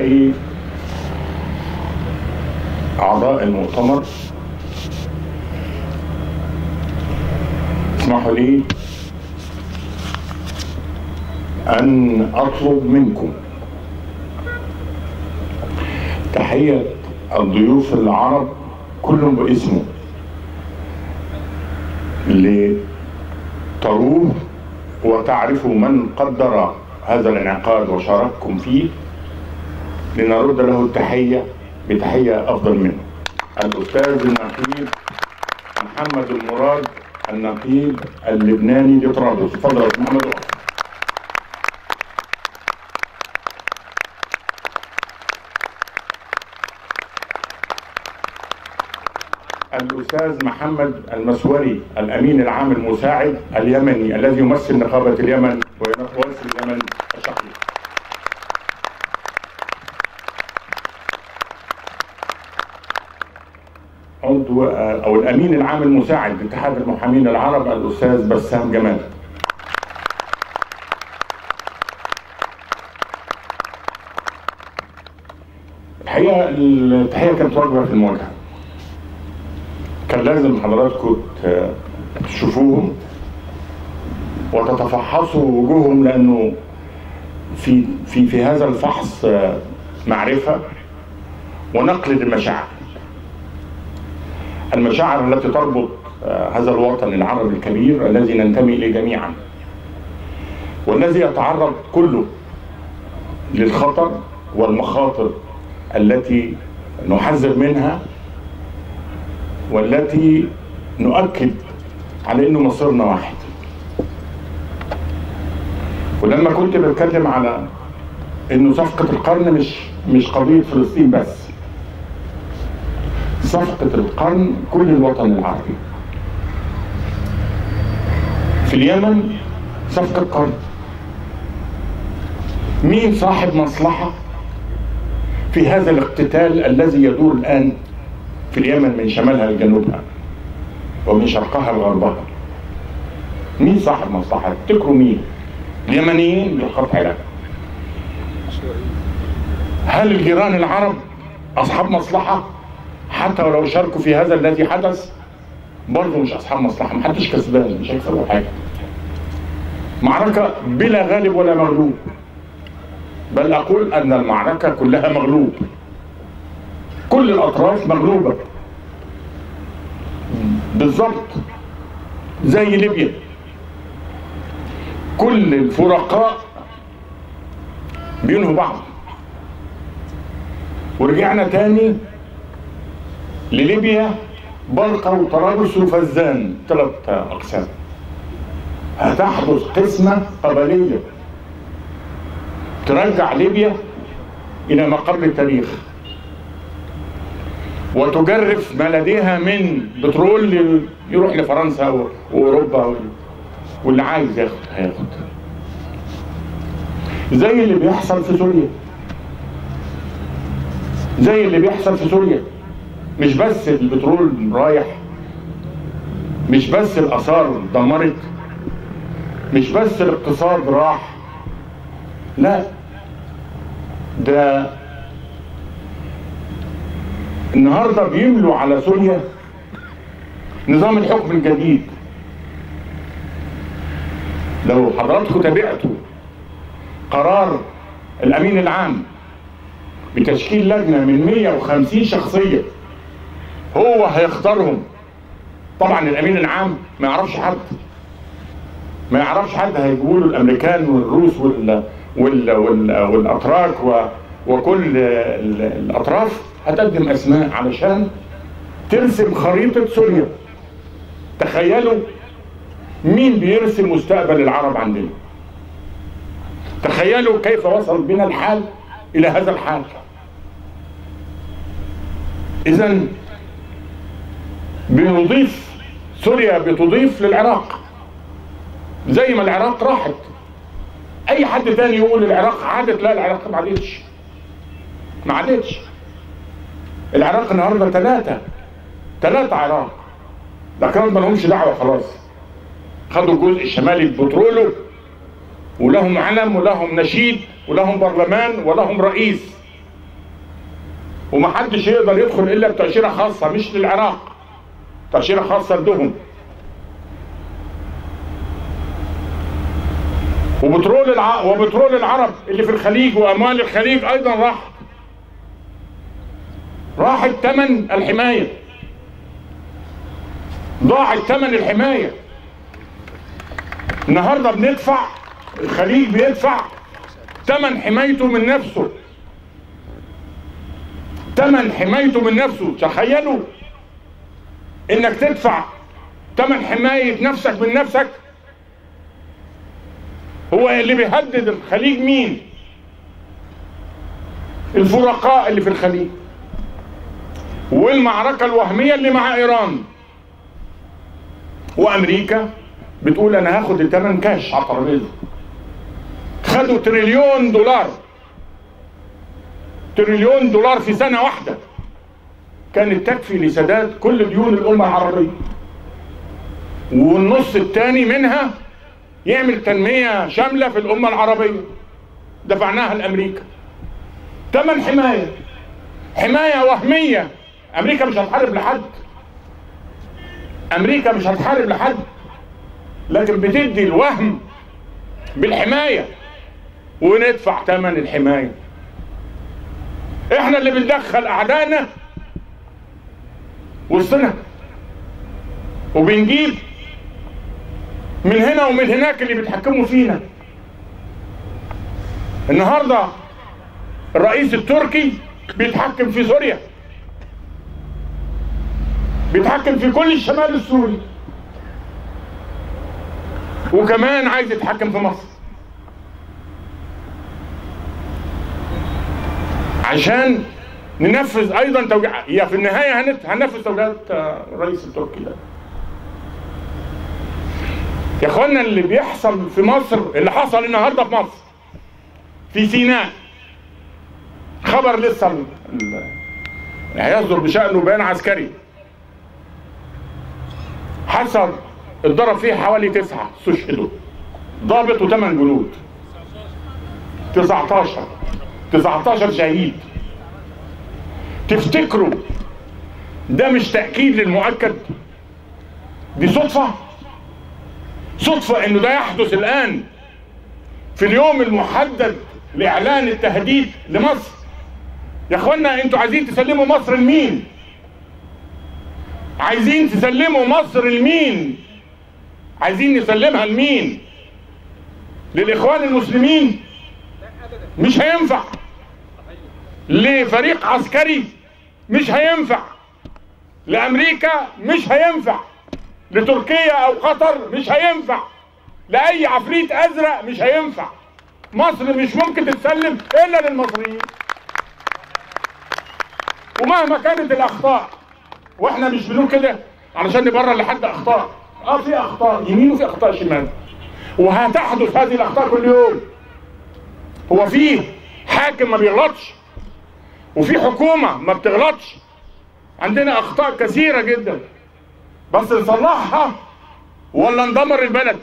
أعزائي أعضاء المؤتمر اسمحوا لي أن أطلب منكم تحية الضيوف العرب كلهم باسمه لتروه وتعرفوا من قدر هذا الانعقاد وشارككم فيه لنرد له التحية بتحية أفضل منه الأستاذ النقيب محمد المراد النقيب اللبناني لطرابلس تفضل يا أستاذ محمد أخي. الأستاذ محمد المسوري الأمين العام المساعد اليمني الذي يمثل نقابة اليمن ويمثل اليمن الشقيق عضو أو الأمين العام المساعد لاتحاد المحامين العرب الأستاذ بسام جمال الحقيقة التحية كانت واجبة في المواجهة كان لازم حضراتكم ت- تشوفوهم وتتفحصوا وجوههم لانه في في في هذا الفحص آه، معرفه ونقل للمشاعر. المشاعر التي تربط آه، هذا الوطن العربي الكبير الذي ننتمي اليه جميعا. والذي يتعرض كله للخطر والمخاطر التي نحذر منها والتي نؤكد على انه مصيرنا واحد ولما كنت بتكلم على انه صفقة القرن مش مش قضية فلسطين بس صفقة القرن كل الوطن العربي في اليمن صفقة قرن مين صاحب مصلحة في هذا الاقتتال الذي يدور الآن في اليمن من شمالها لجنوبها ومن شرقها لغربها مين صاحب مصلحة؟ تفتكروا مين؟ اليمنيين للقطع لا هل الجيران العرب أصحاب مصلحة حتى ولو شاركوا في هذا الذي حدث برضه مش أصحاب مصلحة محدش كسبان مش هيكسبوا حاجة معركة بلا غالب ولا مغلوب بل أقول أن المعركة كلها مغلوب كل الأطراف مغلوبة بالظبط زي ليبيا كل الفرقاء بينهوا بعض ورجعنا تاني لليبيا برقة وطرابلس وفزان ثلاث أقسام هتحدث قسمة قبلية ترجع ليبيا إلى مقر التاريخ وتجرف ما لديها من بترول ل- يروح لفرنسا و- واوروبا وال- واللي عايز ياخد هياخد زي اللي بيحصل في سوريا زي اللي بيحصل في سوريا مش بس البترول رايح مش بس الاثار اتدمرت مش بس الاقتصاد راح لا ده النهارده بيملوا على سوريا نظام الحكم الجديد لو حضراتكم تابعتوا قرار الامين العام بتشكيل لجنه من 150 شخصيه هو هيختارهم طبعا الامين العام ما يعرفش حد ما يعرفش حد هيجيبوا له الامريكان والروس وال وال وال والاتراك و وكل ال- الاطراف هتقدم اسماء علشان ترسم خريطه سوريا تخيلوا مين بيرسم مستقبل العرب عندنا تخيلوا كيف وصل بنا الحال الى هذا الحال اذا بنضيف سوريا بتضيف للعراق زي ما العراق راحت اي حد تاني يقول العراق عادت لا العراق ما عادتش ما عادتش العراق النهارده ثلاثة ثلاثة عراق ده كمان ما لهمش دعوة خلاص خدوا الجزء الشمالي ببتروله ولهم علم ولهم نشيد ولهم برلمان ولهم رئيس ومحدش يقدر يدخل الا بتاشيره خاصه مش للعراق تاشيره خاصه لهم وبترول الع... وبترول العرب اللي في الخليج واموال الخليج ايضا راح راحت ثمن الحمايه ضاعت ثمن الحمايه النهارده بندفع الخليج بيدفع ثمن حمايته من نفسه ثمن حمايته من نفسه تخيلوا انك تدفع ثمن حمايه نفسك من نفسك هو اللي بيهدد الخليج مين الفرقاء اللي في الخليج والمعركة الوهمية اللي مع إيران وأمريكا بتقول أنا هاخد الثمن كاش على الترابيزة خدوا تريليون دولار تريليون دولار في سنة واحدة كانت تكفي لسداد كل ديون الأمة العربية والنص الثاني منها يعمل تنمية شاملة في الأمة العربية دفعناها لأمريكا تمن حماية حماية وهمية أمريكا مش هتحارب لحد أمريكا مش هتحارب لحد لكن بتدي الوهم بالحماية وندفع ثمن الحماية احنا اللي بندخل أعدائنا وسطنا وبنجيب من هنا ومن هناك اللي بيتحكموا فينا النهارده الرئيس التركي بيتحكم في سوريا بيتحكم في كل الشمال السوري وكمان عايز يتحكم في مصر عشان ننفذ ايضا توجيه هي في النهايه هنت... هننفذ توجيهات الرئيس التركي ده يا اخوانا اللي بيحصل في مصر اللي حصل النهارده في مصر في سيناء خبر لسه ال... ال... هيصدر بشأنه بيان عسكري حصل اتضرب فيه حوالي تسعة استشهدوا ضابط وثمان جنود 19 19 شهيد تفتكروا ده مش تأكيد للمؤكد دي صدفة صدفة انه ده يحدث الان في اليوم المحدد لاعلان التهديد لمصر يا اخوانا انتوا عايزين تسلموا مصر لمين عايزين تسلموا مصر لمين عايزين نسلمها لمين للاخوان المسلمين مش هينفع لفريق عسكري مش هينفع لامريكا مش هينفع لتركيا او قطر مش هينفع لاي عفريت ازرق مش هينفع مصر مش ممكن تتسلم الا للمصريين ومهما كانت الاخطاء واحنا مش بنقول كده علشان نبرر لحد اخطاء اه في اخطاء يمين وفي اخطاء شمال وهتحدث هذه الاخطاء كل يوم هو في حاكم ما بيغلطش وفي حكومه ما بتغلطش عندنا اخطاء كثيره جدا بس نصلحها ولا ندمر البلد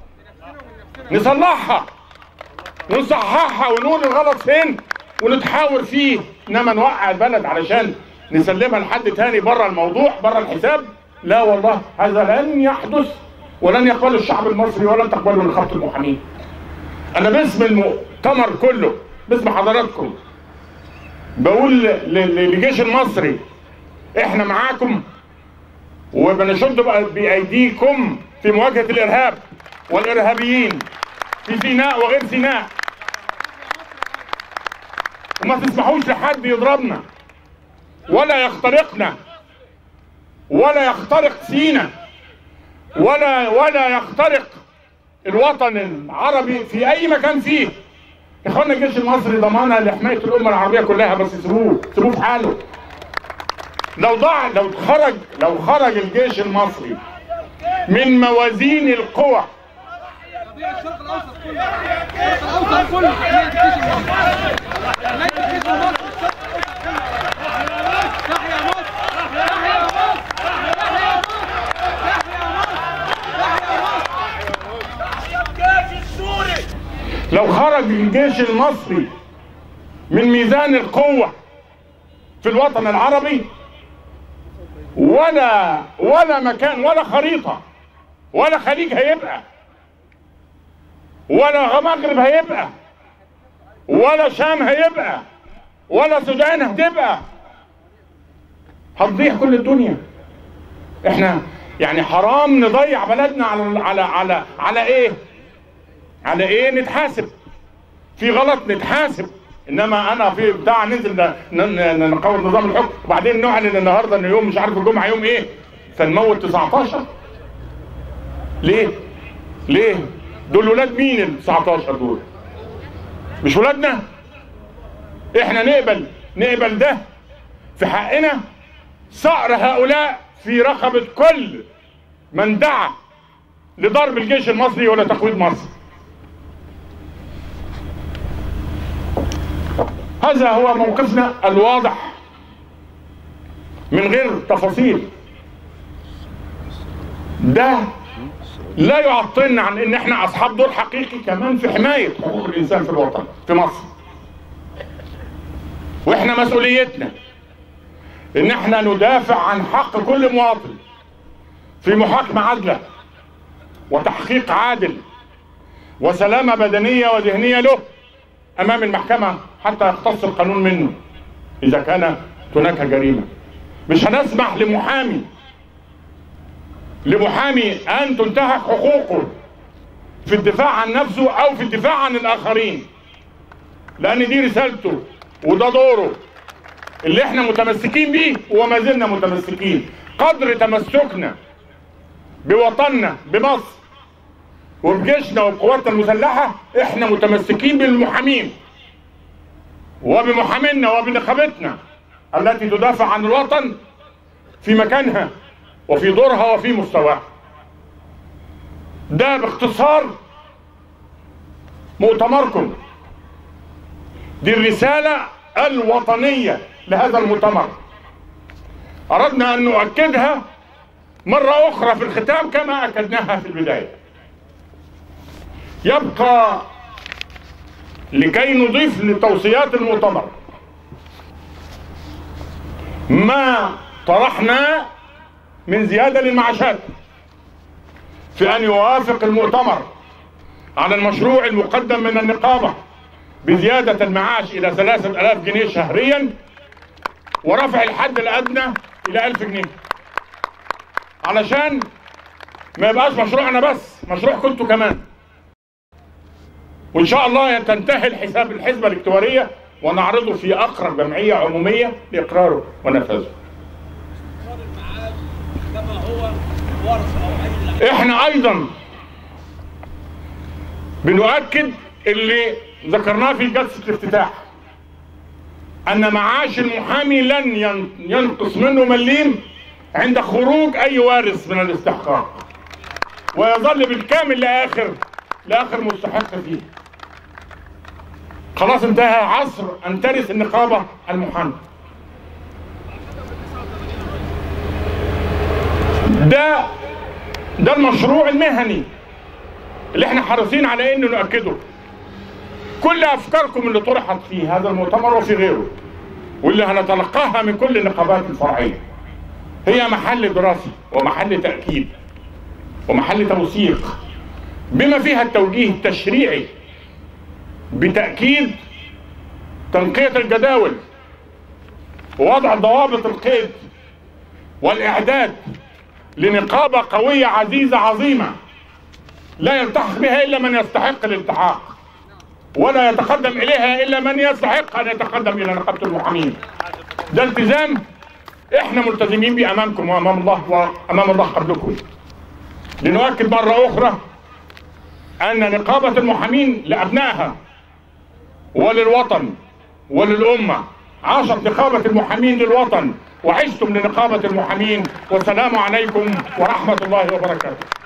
نصلحها ونصححها ونقول الغلط فين ونتحاور فيه انما نوقع البلد علشان نسلمها لحد تاني بره الموضوع بره الحساب لا والله هذا لن يحدث ولن يقبله الشعب المصري ولن تقبله نقابه المحامين انا باسم المؤتمر كله باسم حضراتكم بقول للجيش المصري احنا معاكم وبنشد بايديكم في مواجهه الارهاب والارهابيين في سيناء وغير سيناء وما تسمحوش لحد يضربنا ولا يخترقنا ولا يخترق سينا ولا ولا يخترق الوطن العربي في اي مكان فيه يا اخوانا الجيش المصري ضمانه لحمايه الامه العربيه كلها بس سيبوه سيبوه في حاله لو ضاع لو خرج لو خرج الجيش المصري من موازين القوى الشرق الاوسط كله الشرق الاوسط كله حمايه الجيش المصري حمايه الجيش المصري تحيا مصر تحيا مصر تحيا مصر تحيا مصر لو خرج الجيش المصري من ميزان القوة في الوطن العربي ولا ولا مكان ولا خريطة ولا خليج هيبقى ولا مغرب هيبقى ولا شام هيبقى ولا سودان هتبقى هتضيع كل الدنيا احنا يعني حرام نضيع بلدنا على على على على ايه على ايه نتحاسب في غلط نتحاسب انما انا في بتاع ننزل ن- ن- نقوم نظام الحكم وبعدين نعلن النهارده ان يوم مش عارف الجمعه يوم ايه فنموت 19 ليه ليه دول ولاد مين ال 19 دول مش ولادنا احنا نقبل نقبل ده في حقنا صقر هؤلاء في رقبة كل من دعا لضرب الجيش المصري ولا تقويض مصر هذا هو موقفنا الواضح من غير تفاصيل ده لا يعطلنا عن ان احنا اصحاب دور حقيقي كمان في حماية حقوق الانسان في الوطن في مصر واحنا مسؤوليتنا ان احنا ندافع عن حق كل مواطن في محاكمة عادلة وتحقيق عادل وسلامة بدنية وذهنية له امام المحكمة حتى يختص القانون منه اذا كانت هناك جريمة مش هنسمح لمحامي لمحامي ان تنتهك حقوقه في الدفاع عن نفسه او في الدفاع عن الاخرين لان دي رسالته وده دوره اللي احنا متمسكين بيه وما زلنا متمسكين قدر تمسكنا بوطننا بمصر وبجيشنا وبقواتنا المسلحة احنا متمسكين بالمحامين وبمحامينا وبنقابتنا التي تدافع عن الوطن في مكانها وفي دورها وفي مستواها ده باختصار مؤتمركم دي الرسالة الوطنية لهذا المؤتمر أردنا أن نؤكدها مرة أخرى في الختام كما أكدناها في البداية يبقى لكي نضيف لتوصيات المؤتمر ما طرحنا من زيادة للمعاشات في أن يوافق المؤتمر على المشروع المقدم من النقابة بزيادة المعاش إلى ثلاثة ألاف جنيه شهريا ورفع الحد الأدنى إلى ألف جنيه علشان ما يبقاش مشروعنا بس مشروع كنتوا كمان وإن شاء الله تنتهي الحساب الحسبة الاكتوارية ونعرضه في أقرب جمعية عمومية لإقراره ونفذه كما هو ورث او اي احنا ايضا بنؤكد اللي ذكرناه في جلسة الافتتاح ان معاش المحامي لن ين- ينقص منه مليم عند خروج اي وارث من الاستحقاق ويظل بالكامل لاخر لاخر مستحق فيه خلاص انتهى عصر ان ترث النقابة المحامي ده ده المشروع المهني اللي احنا حريصين على انه نؤكده كل افكاركم اللي طرحت في هذا المؤتمر وفي غيره واللي هنتلقاها من كل النقابات الفرعيه هي محل دراسه ومحل تاكيد ومحل توثيق بما فيها التوجيه التشريعي بتاكيد تنقيه الجداول ووضع ضوابط القيد والاعداد لنقابة قوية عزيزة عظيمة لا يلتحق بها إلا من يستحق الالتحاق ولا يتقدم إليها إلا من يستحق أن يتقدم إلى نقابة المحامين ده التزام إحنا ملتزمين به أمامكم وأمام الله وأمام الله قبلكم لنؤكد مرة أخرى أن نقابة المحامين لأبنائها وللوطن وللأمة عاشت نقابة المحامين للوطن وعشتم لنقابة المحامين والسلام عليكم ورحمة الله وبركاته